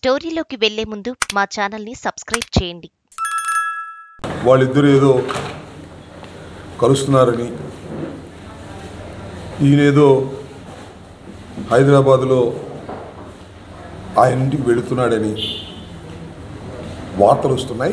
స్టోరీలోకి వెళ్లే ముందు మా ఛానల్ని సబ్స్క్రైబ్ చేయండి వాళ్ళిద్దరూ ఏదో కలుస్తున్నారని ఈయనేదో హైదరాబాదులో ఆయన ఇంటికి వెళుతున్నాడని వార్తలు వస్తున్నాయి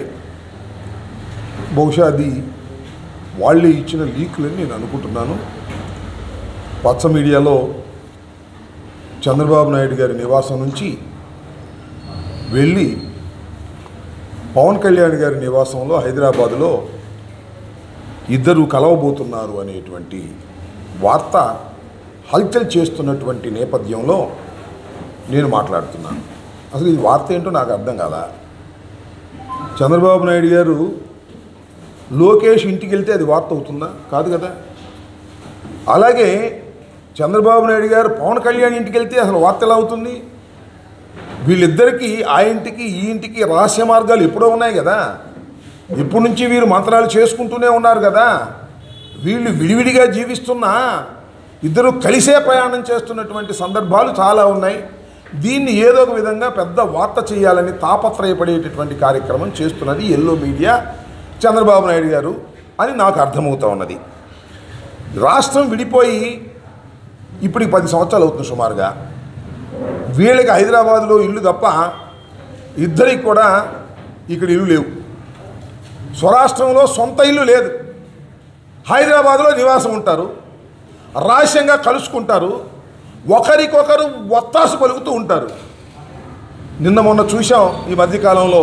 బహుశా అది వాళ్ళే ఇచ్చిన లీకులని నేను అనుకుంటున్నాను పచ్చ మీడియాలో చంద్రబాబు నాయుడు గారి నివాసం నుంచి వెళ్ళి పవన్ కళ్యాణ్ గారి నివాసంలో హైదరాబాదులో ఇద్దరు కలవబోతున్నారు అనేటువంటి వార్త హల్చల్ చేస్తున్నటువంటి నేపథ్యంలో నేను మాట్లాడుతున్నాను అసలు ఈ వార్త ఏంటో నాకు అర్థం కాదా చంద్రబాబు నాయుడు గారు లోకేష్ ఇంటికి వెళ్తే అది వార్త అవుతుందా కాదు కదా అలాగే చంద్రబాబు నాయుడు గారు పవన్ కళ్యాణ్ ఇంటికి వెళ్తే అసలు వార్త ఎలా అవుతుంది వీళ్ళిద్దరికీ ఆ ఇంటికి ఈ ఇంటికి రహస్య మార్గాలు ఎప్పుడో ఉన్నాయి కదా ఇప్పటి నుంచి వీరు మంత్రాలు చేసుకుంటూనే ఉన్నారు కదా వీళ్ళు విడివిడిగా జీవిస్తున్నా ఇద్దరు కలిసే ప్రయాణం చేస్తున్నటువంటి సందర్భాలు చాలా ఉన్నాయి దీన్ని ఏదో ఒక విధంగా పెద్ద వార్త చేయాలని తాపత్రయపడేటటువంటి కార్యక్రమం చేస్తున్నది ఎల్లో మీడియా చంద్రబాబు నాయుడు గారు అని నాకు అర్థమవుతా ఉన్నది రాష్ట్రం విడిపోయి ఇప్పటికి పది సంవత్సరాలు అవుతుంది సుమారుగా వీళ్ళకి హైదరాబాదులో ఇల్లు తప్ప ఇద్దరికి కూడా ఇక్కడ ఇల్లు లేవు స్వరాష్ట్రంలో సొంత ఇల్లు లేదు హైదరాబాద్లో నివాసం ఉంటారు రహస్యంగా కలుసుకుంటారు ఒకరికొకరు ఒత్తాసు పలుకుతూ ఉంటారు నిన్న మొన్న చూసాం ఈ మధ్యకాలంలో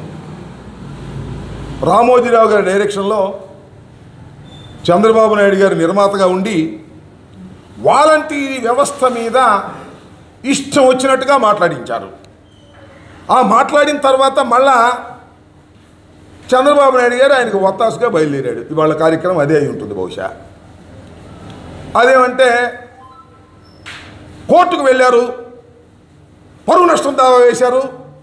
రామోజీరావు గారి డైరెక్షన్లో చంద్రబాబు నాయుడు గారు నిర్మాతగా ఉండి వాలంటీరీ వ్యవస్థ మీద ఇష్టం వచ్చినట్టుగా మాట్లాడించారు ఆ మాట్లాడిన తర్వాత మళ్ళా చంద్రబాబు నాయుడు గారు ఆయనకు ఒత్తాసుగా బయలుదేరాడు ఇవాళ కార్యక్రమం అదే అయి ఉంటుంది బహుశా అదేమంటే కోర్టుకు వెళ్ళారు పరువు నష్టం దావా వేశారు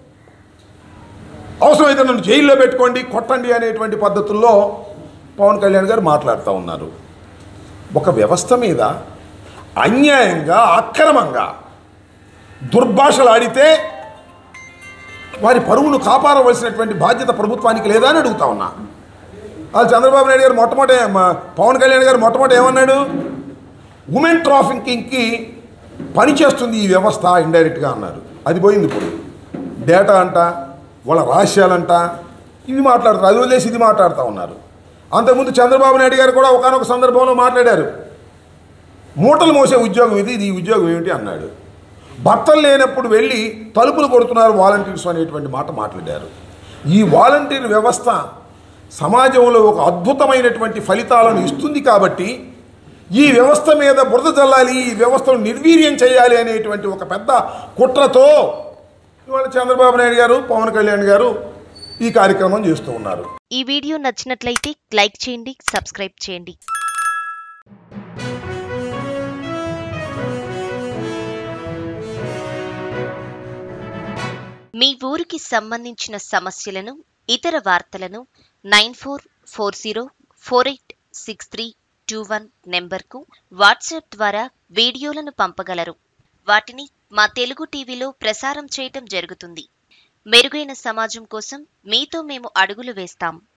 అవసరమైతే నన్ను జైల్లో పెట్టుకోండి కొట్టండి అనేటువంటి పద్ధతుల్లో పవన్ కళ్యాణ్ గారు మాట్లాడుతూ ఉన్నారు ఒక వ్యవస్థ మీద అన్యాయంగా అక్రమంగా దుర్భాషలు ఆడితే వారి పరువును కాపాడవలసినటువంటి బాధ్యత ప్రభుత్వానికి లేదా అని అడుగుతా ఉన్నా అది చంద్రబాబు నాయుడు గారు మొట్టమొదటి మ- పవన్ కళ్యాణ్ గారు మొట్టమొదటి ఏమన్నాడు ఉమెన్ ట్రాఫికింగ్కి పనిచేస్తుంది ఈ వ్యవస్థ ఇండైరెక్ట్గా అన్నారు అది పోయింది ఇప్పుడు డేటా అంట వాళ్ళ రహస్యాలంట ఇవి మాట్లాడుతారు అది వదిలేసి ఇది మాట్లాడుతూ ఉన్నారు అంతకుముందు చంద్రబాబు నాయుడు గారు కూడా ఒకనొక సందర్భంలో మాట్లాడారు మూటలు మోసే ఉద్యోగం ఇది ఇది ఈ ఉద్యోగం ఏమిటి అన్నాడు భర్తలు లేనప్పుడు వెళ్ళి తలుపులు కొడుతున్నారు వాలంటీర్స్ అనేటువంటి మాట మాట్లాడారు ఈ వాలంటీర్ వ్యవస్థ సమాజంలో ఒక అద్భుతమైనటువంటి ఫలితాలను ఇస్తుంది కాబట్టి ఈ వ్యవస్థ మీద బురద చల్లాలి ఈ వ్యవస్థను నిర్వీర్యం చేయాలి అనేటువంటి ఒక పెద్ద కుట్రతో ఇవాళ చంద్రబాబు నాయుడు గారు పవన్ కళ్యాణ్ గారు ఈ కార్యక్రమం చేస్తూ ఉన్నారు ఈ వీడియో నచ్చినట్లయితే లైక్ చేయండి సబ్స్క్రైబ్ చేయండి మీ ఊరికి సంబంధించిన సమస్యలను ఇతర వార్తలను nine four four zero four eight six three two one నెంబర్కు వాట్సాప్ ద్వారా వీడియోలను పంపగలరు వాటిని మా తెలుగు టీవీలో ప్రసారం చేయటం జరుగుతుంది మెరుగైన సమాజం కోసం మీతో మేము అడుగులు వేస్తాం